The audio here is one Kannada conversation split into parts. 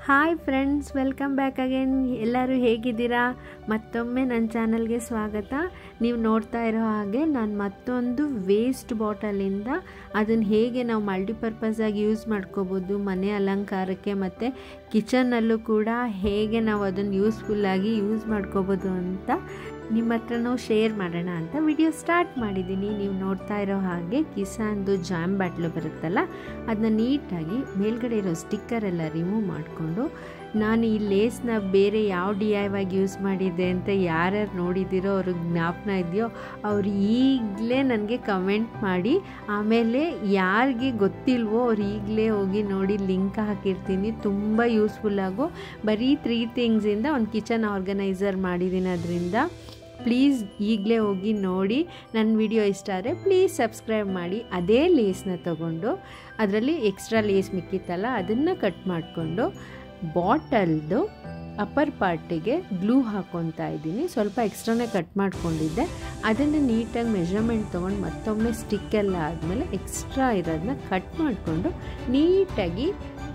hi friends welcome back again ಎಲ್ಲರೂ ಹೇಗಿದ್ದೀರಾ ಮತ್ತೊಮ್ಮೆ ನನ್ನ ಚಾನಲ್ಗೆ ಸ್ವಾಗತ ನೀವು ನೋಡ್ತಾ ಇರೋ ಹಾಗೆ ನಾನು ಮತ್ತೊಂದು ವೇಸ್ಟ್ ಬಾಟಲಿಂದ ಅದನ್ನು ಹೇಗೆ ನಾವು ಮಲ್ಟಿಪರ್ಪಸ್ ಆಗಿ ಯೂಸ್ ಮಾಡ್ಕೋಬೋದು ಮನೆ ಅಲಂಕಾರಕ್ಕೆ ಮತ್ತು ಕಿಚನಲ್ಲೂ ಕೂಡ ಹೇಗೆ ನಾವು ಅದನ್ನು ಯೂಸ್ಫುಲ್ಲಾಗಿ ಯೂಸ್ ಮಾಡ್ಕೋಬೋದು ಅಂತ ನಿಮ್ಮ ಹತ್ರ ನಾವು ಶೇರ್ ಮಾಡೋಣ ಅಂತ ವಿಡಿಯೋ ಸ್ಟಾರ್ಟ್ ಮಾಡಿದ್ದೀನಿ ನೀವು ನೋಡ್ತಾ ಇರೋ ಹಾಗೆ ಕಿಸಾನ್ದು ಜಾಮ್ ಬಾಟ್ಲು ಬರುತ್ತಲ್ಲ ಅದನ್ನ ನೀಟಾಗಿ ಮೇಲ್ಗಡೆ ಇರೋ ಸ್ಟಿಕ್ಕರ್ ಎಲ್ಲ ರಿಮೂವ್ ಮಾಡಿಕೊಂಡು ನಾನು ಈ ಲೇಸ್ನ ಬೇರೆ ಯಾವ ಡಿ ಐ ವಾಗಿ ಯೂಸ್ ಮಾಡಿದ್ದೆ ಅಂತ ಯಾರ್ಯಾರು ನೋಡಿದ್ದೀರೋ ಅವ್ರಿಗೆ ಜ್ಞಾಪನ ಇದೆಯೋ ಅವ್ರು ಈಗಲೇ ನನಗೆ ಕಮೆಂಟ್ ಮಾಡಿ ಆಮೇಲೆ ಯಾರಿಗೆ ಗೊತ್ತಿಲ್ವೋ ಅವ್ರು ಈಗಲೇ ಹೋಗಿ ನೋಡಿ ಲಿಂಕ್ ಹಾಕಿರ್ತೀನಿ ತುಂಬ ಯೂಸ್ಫುಲ್ಲಾಗು ಬರೀ ತ್ರೀ ಥಿಂಗ್ಸಿಂದ ಒಂದು ಕಿಚನ್ ಆರ್ಗನೈಸರ್ ಮಾಡಿದ್ದೀನಿ ಅದರಿಂದ ಪ್ಲೀಸ್ ಈಗಲೇ ಹೋಗಿ ನೋಡಿ ನನ್ನ ವಿಡಿಯೋ ಇಷ್ಟ ಆದರೆ ಪ್ಲೀಸ್ ಸಬ್ಸ್ಕ್ರೈಬ್ ಮಾಡಿ ಅದೇ ಲೇಸ್ನ ತಗೊಂಡು ಅದರಲ್ಲಿ ಎಕ್ಸ್ಟ್ರಾ ಲೇಸ್ ಮಿಕ್ಕಿತ್ತಲ್ಲ ಅದನ್ನು ಕಟ್ ಮಾಡಿಕೊಂಡು ಬಾಟಲ್ದು ಅಪ್ಪರ್ ಪಾರ್ಟಿಗೆ ಗ್ಲೂ ಹಾಕ್ಕೊತಾ ಇದ್ದೀನಿ ಸ್ವಲ್ಪ ಎಕ್ಸ್ಟ್ರಾನೇ ಕಟ್ ಮಾಡ್ಕೊಂಡಿದ್ದೆ ಅದನ್ನು ನೀಟಾಗಿ ಮೆಷರ್ಮೆಂಟ್ ತೊಗೊಂಡು ಮತ್ತೊಮ್ಮೆ ಸ್ಟಿಕ್ಕೆಲ್ಲ ಆದಮೇಲೆ ಎಕ್ಸ್ಟ್ರಾ ಇರೋದನ್ನ ಕಟ್ ಮಾಡಿಕೊಂಡು ನೀಟಾಗಿ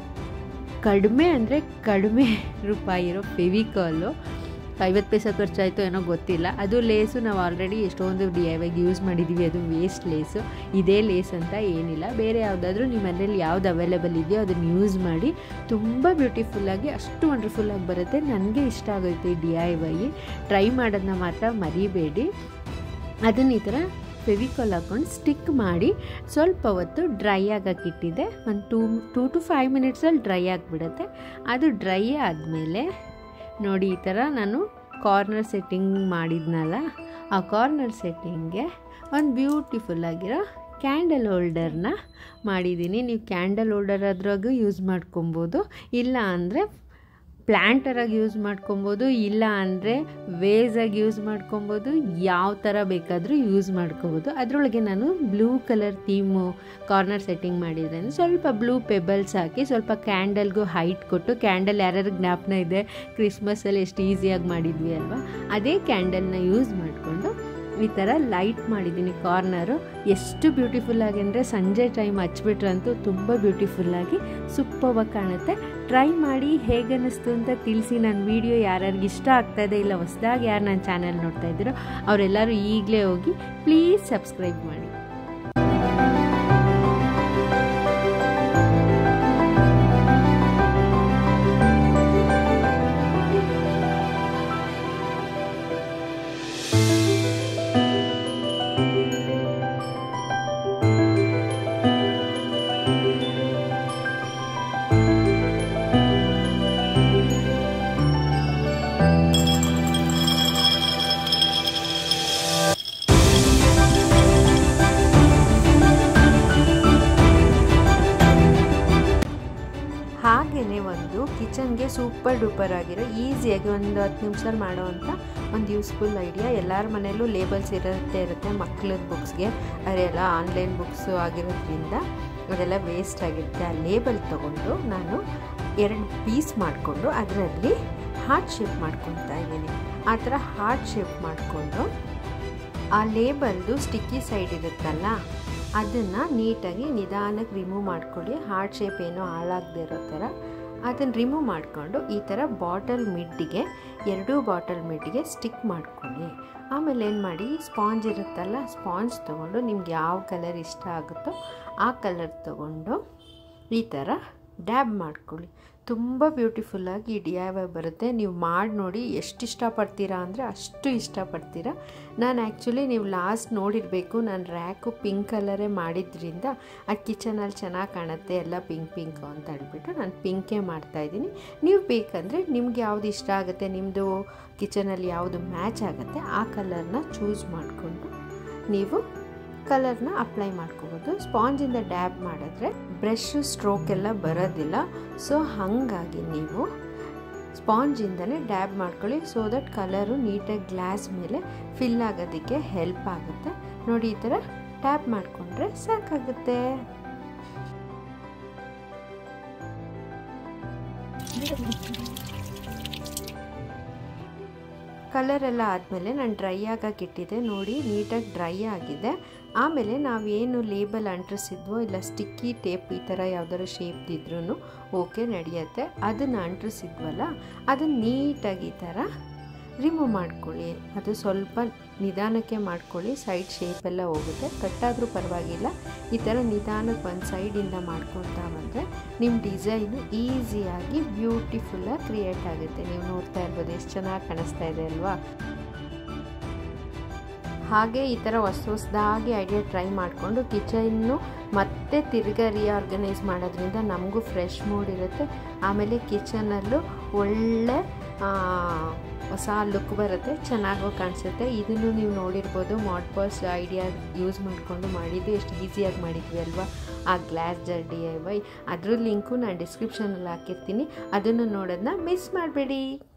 ಕಡಿಮೆ ಅಂದರೆ ಕಡಿಮೆ ರೂಪಾಯಿ ಇರೋ ಫೆವಿಕಾಲು ಐವತ್ತು ಪೈಸೆ ಖರ್ಚಾಯಿತು ಏನೋ ಗೊತ್ತಿಲ್ಲ ಅದು ಲೇಸು ನಾವು ಆಲ್ರೆಡಿ ಎಷ್ಟೊಂದು ಡಿ ಐ ವಾಗಿ ಯೂಸ್ ಮಾಡಿದ್ದೀವಿ ಅದು ವೇಸ್ಟ್ ಲೇಸು ಇದೇ ಲೇಸ್ ಅಂತ ಏನಿಲ್ಲ ಬೇರೆ ಯಾವುದಾದ್ರೂ ನಿಮ್ಮ ಮನೇಲಿ ಯಾವ್ದು ಅವೈಲೇಬಲ್ ಇದೆಯೋ ಅದನ್ನು ಯೂಸ್ ಮಾಡಿ ತುಂಬ ಬ್ಯೂಟಿಫುಲ್ಲಾಗಿ ಅಷ್ಟು ವಂಡರ್ಫುಲ್ಲಾಗಿ ಬರುತ್ತೆ ನನಗೆ ಇಷ್ಟ ಆಗುತ್ತೆ ಈ ಡಿ ಐ ವೈ ಟ್ರೈ ಮಾಡೋದನ್ನ ಮಾತ್ರ ಮರಿಬೇಡಿ ಅದನ್ನು ಈ ಥರ ಫೆವಿಕಾಲ್ ಹಾಕ್ಕೊಂಡು ಸ್ಟಿಕ್ ಮಾಡಿ ಸ್ವಲ್ಪ ಹೊತ್ತು ಡ್ರೈ ಆಗೋಕ್ಕಿಟ್ಟಿದ್ದೆ ಒಂದು ಟೂ ಟೂ ಟು ಫೈವ್ ಮಿನಿಟ್ಸಲ್ಲಿ ಡ್ರೈ ಆಗಿಬಿಡುತ್ತೆ ಅದು ಡ್ರೈ ಆದಮೇಲೆ ನೋಡಿ ಈ ಥರ ನಾನು ಕಾರ್ನರ್ ಸೆಟ್ಟಿಂಗ್ ಮಾಡಿದ್ನಲ್ಲ ಆ ಕಾರ್ನರ್ ಸೆಟ್ಟಿಂಗ್ಗೆ ಒಂದು ಬ್ಯೂಟಿಫುಲ್ಲಾಗಿರೋ ಕ್ಯಾಂಡಲ್ ಹೋಲ್ಡರ್ನ ಮಾಡಿದ್ದೀನಿ ನೀವು ಕ್ಯಾಂಡಲ್ ಹೋಲ್ಡರ್ ಅದ್ರಾಗೂ ಯೂಸ್ ಮಾಡ್ಕೊಬೋದು ಇಲ್ಲ ಅಂದರೆ ಪ್ಲ್ಯಾಂಟರಾಗಿ ಯೂಸ್ ಮಾಡ್ಕೊಬೋದು ಇಲ್ಲ ಅಂದರೆ ವೇಸಾಗಿ ಯೂಸ್ ಮಾಡ್ಕೊಬೋದು ಯಾವ ಥರ ಬೇಕಾದರೂ ಯೂಸ್ ಮಾಡ್ಕೋಬೋದು ಅದರೊಳಗೆ ನಾನು blue colour theme corner setting ಮಾಡಿದ್ರೆ ಸ್ವಲ್ಪ ಬ್ಲೂ ಪೆಬಲ್ಸ್ ಹಾಕಿ ಸ್ವಲ್ಪ ಕ್ಯಾಂಡಲ್ಗೂ ಹೈಟ್ ಕೊಟ್ಟು ಕ್ಯಾಂಡಲ್ ಯಾರ್ಯಾರು ಜ್ಞಾಪನ ಇದೆ ಕ್ರಿಸ್ಮಸಲ್ಲಿ ಎಷ್ಟು ಈಸಿಯಾಗಿ ಮಾಡಿದ್ವಿ ಅಲ್ವಾ ಅದೇ ಕ್ಯಾಂಡಲ್ನ ಯೂಸ್ ಮಾಡಿಕೊಂಡು ಈ ಥರ ಲೈಟ್ ಮಾಡಿದ್ದೀನಿ ಕಾರ್ನರು ಎಷ್ಟು ಬ್ಯೂಟಿಫುಲ್ಲಾಗಿ ಅಂದರೆ ಸಂಜೆ ಟೈಮ್ ಹಚ್ಬಿಟ್ರಂತೂ ತುಂಬ ಬ್ಯೂಟಿಫುಲ್ಲಾಗಿ ಸೂಪರ್ವಾಗಿ ಕಾಣುತ್ತೆ ಟ್ರೈ ಮಾಡಿ ಹೇಗೆ ಅನ್ನಿಸ್ತು ಅಂತ ತಿಳಿಸಿ ನನ್ನ ವೀಡಿಯೋ ಯಾರ್ಯಾರಿಗೆ ಇಷ್ಟ ಆಗ್ತಾಯಿದೆ ಇಲ್ಲ ಹೊಸದಾಗಿ ಯಾರು ನನ್ನ ಚಾನಲ್ ನೋಡ್ತಾ ಇದ್ದೀರೋ ಅವರೆಲ್ಲರೂ ಈಗಲೇ ಹೋಗಿ ಪ್ಲೀಸ್ ಸಬ್ಸ್ಕ್ರೈಬ್ ಮಾಡಿ ಹಾಗೆಯೇ ಒಂದು ಕಿಚನ್ಗೆ ಸೂಪರ್ ಡೂಪರ್ ಆಗಿರೋ ಈಸಿಯಾಗಿ ಒಂದು ಹತ್ತು ನಿಮಿಷದಲ್ಲಿ ಮಾಡೋವಂಥ ಒಂದು ಯೂಸ್ಫುಲ್ ಐಡಿಯಾ ಎಲ್ಲರ ಮನೆಯಲ್ಲೂ ಲೇಬಲ್ಸ್ ಇರುತ್ತೆ ಇರುತ್ತೆ ಮಕ್ಕಳದ ಬುಕ್ಸ್ಗೆ ಅದೆಲ್ಲ ಆನ್ಲೈನ್ ಬುಕ್ಸು ಆಗಿರೋದ್ರಿಂದ ಅದೆಲ್ಲ ವೇಸ್ಟ್ ಆಗಿರುತ್ತೆ ಆ ಲೇಬಲ್ ತೊಗೊಂಡು ನಾನು ಎರಡು ಪೀಸ್ ಮಾಡಿಕೊಂಡು ಅದರಲ್ಲಿ ಹಾರ್ಟ್ ಶೇಪ್ ಮಾಡ್ಕೊತಾ ಇದ್ದೀನಿ ಆ ಥರ ಹಾರ್ಟ್ ಶೇಪ್ ಮಾಡಿಕೊಂಡು ಆ ಲೇಬಲ್ದು ಸ್ಟಿಕ್ಕಿ ಸೈಡ್ ಇರುತ್ತಲ್ಲ ಅದನ್ನು ನೀಟಾಗಿ ನಿಧಾನಕ್ಕೆ ರಿಮೂವ್ ಮಾಡ್ಕೊಳ್ಳಿ ಹಾರ್ಟ್ ಶೇಪ್ ಏನೋ ಹಾಳಾಗದೇ ಇರೋ ಥರ ಅದನ್ನು ರಿಮೂವ್ ಮಾಡಿಕೊಂಡು ಈ ಥರ ಬಾಟಲ್ ಮಿಡ್ಡಿಗೆ ಎರಡೂ ಬಾಟಲ್ ಮಿಡ್ಡಿಗೆ ಸ್ಟಿಕ್ ಮಾಡ್ಕೊಳ್ಳಿ ಆಮೇಲೆ ಏನು ಮಾಡಿ ಸ್ಪಾಂಜ್ ಇರುತ್ತಲ್ಲ ಸ್ಪಾಂಜ್ ತೊಗೊಂಡು ನಿಮ್ಗೆ ಯಾವ ಕಲರ್ ಇಷ್ಟ ಆಗುತ್ತೋ ಆ ಕಲರ್ ತೊಗೊಂಡು ಈ ಥರ ಡ್ಯಾಬ್ ಮಾಡ್ಕೊಳ್ಳಿ ತುಂಬ ಬ್ಯೂಟಿಫುಲ್ಲಾಗಿ ಈ ಡಿ ಐ ವೈ ಬರುತ್ತೆ ನೀವು ಮಾಡಿ ನೋಡಿ ಎಷ್ಟು ಇಷ್ಟಪಡ್ತೀರಾ ಅಂದರೆ ಅಷ್ಟು ಇಷ್ಟಪಡ್ತೀರಾ ನಾನು ಆ್ಯಕ್ಚುಲಿ ನೀವು ಲಾಸ್ಟ್ ನೋಡಿರಬೇಕು ನಾನು ರ್ಯಾಕು ಪಿಂಕ್ ಕಲರೇ ಮಾಡಿದ್ರಿಂದ ಆ ಕಿಚನಲ್ಲಿ ಚೆನ್ನಾಗಿ ಕಾಣುತ್ತೆ ಎಲ್ಲ ಪಿಂಕ್ ಪಿಂಕು ಅಂತ ಹೇಳ್ಬಿಟ್ಟು ನಾನು ಪಿಂಕೇ ಮಾಡ್ತಾಯಿದ್ದೀನಿ ನೀವು ಬೇಕಂದರೆ ನಿಮ್ಗೆ ಯಾವುದು ಇಷ್ಟ ಆಗುತ್ತೆ ನಿಮ್ಮದು ಕಿಚನಲ್ಲಿ ಯಾವುದು ಮ್ಯಾಚ್ ಆಗುತ್ತೆ ಆ ಕಲರ್ನ ಚೂಸ್ ಮಾಡಿಕೊಂಡು ನೀವು ಕಲರ್ನ ಅಪ್ಲೈ ಮಾಡ್ಕೋಬೋದು ಸ್ಪಾಂಜಿಂದ ಡ್ಯಾಬ್ ಮಾಡಿದ್ರೆ ಬ್ರಷ್ ಸ್ಟ್ರೋಕ್ ಎಲ್ಲ ಬರೋದಿಲ್ಲ ಸೊ ಹಾಗಾಗಿ ನೀವು ಸ್ಪಾಂಜಿಂದನೇ ಡ್ಯಾಬ್ ಮಾಡ್ಕೊಳ್ಳಿ ಸೊ ದಟ್ ಕಲರು ನೀಟಾಗಿ ಗ್ಲಾಸ್ ಮೇಲೆ ಫಿಲ್ ಆಗೋದಕ್ಕೆ ಹೆಲ್ಪ್ ಆಗುತ್ತೆ ನೋಡಿ ಈ ಥರ ಟ್ಯಾಪ್ ಮಾಡಿಕೊಂಡ್ರೆ ಸಾಕಾಗುತ್ತೆ ಕಲರ್ ಎಲ್ಲ ಆದಮೇಲೆ ನಾನು ಡ್ರೈ ಆಗಕ್ಕೆ ಇಟ್ಟಿದ್ದೆ ನೋಡಿ ನೀಟಾಗಿ ಡ್ರೈ ಆಗಿದೆ ಆಮೇಲೆ ನಾವೇನು ಲೇಬಲ್ ಅಂಟಿಸಿದ್ವೋ ಇಲ್ಲ ಸ್ಟಿಕ್ಕಿ ಟೇಪ್ ಈ ಥರ ಯಾವ್ದಾದ್ರು ಶೇಪ್ದಿದ್ರೂ ಓಕೆ ನಡೆಯುತ್ತೆ ಅದನ್ನು ಅಂಟಿಸಿದ್ವಲ್ಲ ಅದನ್ನು ನೀಟಾಗಿ ಈ ಥರ ರಿಮೂವ್ ಮಾಡ್ಕೊಳ್ಳಿ ಅದು ಸ್ವಲ್ಪ ನಿಧಾನಕ್ಕೆ ಮಾಡ್ಕೊಳ್ಳಿ ಸೈಡ್ ಶೇಪೆಲ್ಲ ಹೋಗುತ್ತೆ ಕಟ್ಟಾದರೂ ಪರವಾಗಿಲ್ಲ ಈ ಥರ ನಿಧಾನಕ್ಕೆ ಒಂದು ಸೈಡಿಂದ ಮಾಡ್ಕೊತಾ ಬಂದರೆ ನಿಮ್ಮ ಡಿಸೈನು ಈಸಿಯಾಗಿ ಬ್ಯೂಟಿಫುಲ್ಲಾಗಿ ಕ್ರಿಯೇಟ್ ಆಗುತ್ತೆ ನೀವು ನೋಡ್ತಾ ಇರ್ಬೋದು ಎಷ್ಟು ಚೆನ್ನಾಗಿ ಕಾಣಿಸ್ತಾ ಇದೆ ಅಲ್ವಾ ಹಾಗೆ ಈ ಥರ ಹೊಸ ಹೊಸದಾಗಿ ಐಡಿಯಾ ಟ್ರೈ ಮಾಡಿಕೊಂಡು ಕಿಚನ್ನು ಮತ್ತೆ ತಿರ್ಗಾ ರಿಆರ್ಗನೈಸ್ ಮಾಡೋದ್ರಿಂದ ನಮಗೂ ಫ್ರೆಶ್ ಮೂಡ್ ಇರುತ್ತೆ ಆಮೇಲೆ ಕಿಚನಲ್ಲೂ ಒಳ್ಳೆ ಹೊಸ ಲುಕ್ ಬರುತ್ತೆ ಚೆನ್ನಾಗೂ ಕಾಣಿಸುತ್ತೆ ಇದನ್ನು ನೀವು ನೋಡಿರ್ಬೋದು ಮಾಡ್ಪಾಸ್ ಐಡಿಯಾ ಯೂಸ್ ಮಾಡಿಕೊಂಡು ಮಾಡಿದ್ದು ಎಷ್ಟು ಈಸಿಯಾಗಿ ಮಾಡಿದ್ವಿ ಅಲ್ವಾ ಆ glass jar D I Y ಅದ್ರ ಲಿಂಕು ನಾನು ಡಿಸ್ಕ್ರಿಪ್ಷನಲ್ಲಿ ಹಾಕಿರ್ತೀನಿ ಅದನ್ನು ನೋಡೋದನ್ನ ಮಿಸ್ ಮಾಡಬೇಡಿ